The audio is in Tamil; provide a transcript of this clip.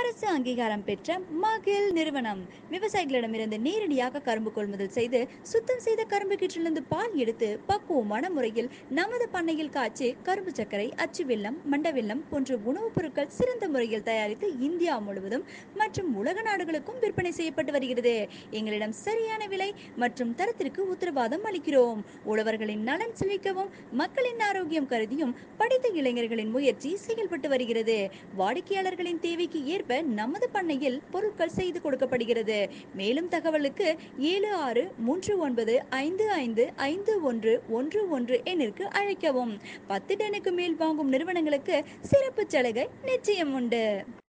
அரசு அங்கீகாரம் பெற்ற மகிழ் நிறுவனம் விவசாயிகளிடமிருந்து நேரடியாக கரும்பு கொள்முதல் செய்து சுத்தம் செய்த கரும்பு கீற்றிலிருந்து பால் எடுத்து பக்குவமான முறையில் நமது பண்ணையில் காய்ச்சி கரும்பு சர்க்கரை அச்சு வெல்லம் மண்ட வெல்லம் போன்ற உணவுப் பொருட்கள் சிறந்த முறையில் தயாரித்து இந்தியா முழுவதும் மற்றும் உலக நாடுகளுக்கும் விற்பனை செய்யப்பட்டு வருகிறது எங்களிடம் சரியான விலை மற்றும் தரத்திற்கு உத்தரவாதம் அளிக்கிறோம் உழவர்களின் நலன் செழிக்கவும் மக்களின் ஆரோக்கியம் கருதியும் படித்த இளைஞர்களின் முயற்சி செயல்பட்டு வருகிறது வாடிக்கையாளர்களின் தேவைக்கு ஏற்ப நமது பண்ணையில் பொருட்கள் செய்து கொடுக்கப்படுகிறது மேலும் தகவலுக்கு ஏழு ஆறு மூன்று ஒன்பது ஐந்து ஐந்து ஐந்து ஒன்று ஒன்று ஒன்று எண்ணிற்கு அழைக்கவும் பத்து டனுக்கு மேல் வாங்கும் நிறுவனங்களுக்கு சிறப்பு சலுகை நிச்சயம் உண்டு